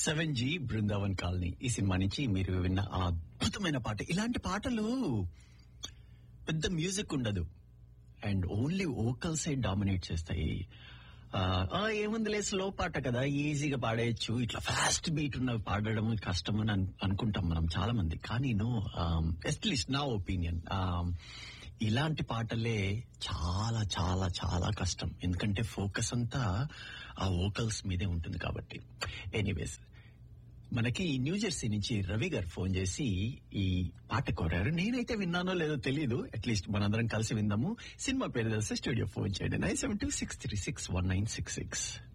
seven G Brindavan colony ఈ cinema నుంచి మీరు విన్న ఆ అద్భుతమైన పాట ఇలాంటి పాటలు పెద్ద మ్యూజిక్ ఉండదు and only vocal side dominate చేస్తాయి ఆ, ఆ, ఏముందిలే స్లో పాట కదా ఈజీగా పాడేయచ్చు ఇట్లా ఫాస్ట్ బీట్ ఉన్న పాడడం కష్టం అని అన్- అనుకుంటాం మనం చాలా మంది కానీ నో ఎట్లీస్ట్ నా ఒపీనియన్ ఇలాంటి పాటలే చాలా చాలా చాలా కష్టం ఎందుకంటే ఫోకస్ అంతా ఆ వోకల్స్ మీదే ఉంటుంది కాబట్టి ఎనీవేస్ మనకి న్యూ జెర్సీ నుంచి రవి గారు ఫోన్ చేసి ఈ పాట కోరారు నేనైతే విన్నానో లేదో తెలియదు అట్లీస్ట్ మనందరం కలిసి విందాము సినిమా పేరు తెలిస్తే స్టూడియో ఫోన్ చేయండి nine seven two six three six one nine six six